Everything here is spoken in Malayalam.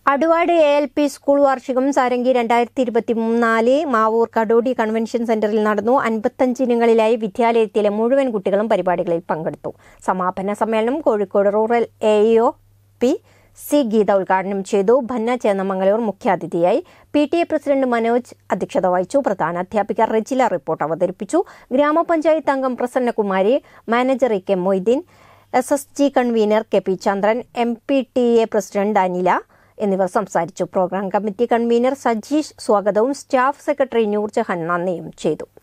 അടുവാട് എ എൽ പി സ്കൂൾ വാർഷികം സാരംഗി രണ്ടായിരത്തി ഇരുപത്തി മൂന്നാല് മാവൂർ കടോടി കൺവെൻഷൻ സെന്ററിൽ നടന്നു അൻപത്തഞ്ച് ഇനങ്ങളിലായി വിദ്യാലയത്തിലെ മുഴുവൻ കുട്ടികളും പരിപാടികളിൽ പങ്കെടുത്തു സമാപന സമ്മേളനം Kozhikode rural A EO P C Geetha ഉദ്ഘാടനം ചെയ്തു ഭന്ന ചേന്നമംഗലൂർ മുഖ്യാതിഥിയായി P T A president Manoj അധ്യക്ഷത വഹിച്ചു പ്രധാന അധ്യാപിക റെജില റിപ്പോർട്ട് അവതരിപ്പിച്ചു ഗ്രാമപഞ്ചായത്ത് അംഗം Prasannakumari manager E K Moideen S S G convener K P Chandran M P T A president Anila എന്നിവർ സംസാരിച്ചു പ്രോഗ്രാം കമ്മിറ്റി കൺവീനർ സജീഷ് സ്വാഗതവും സ്റ്റാഫ് സെക്രട്ടറി നൂർജഹാൻ നന്ദിയും ചെയ്തു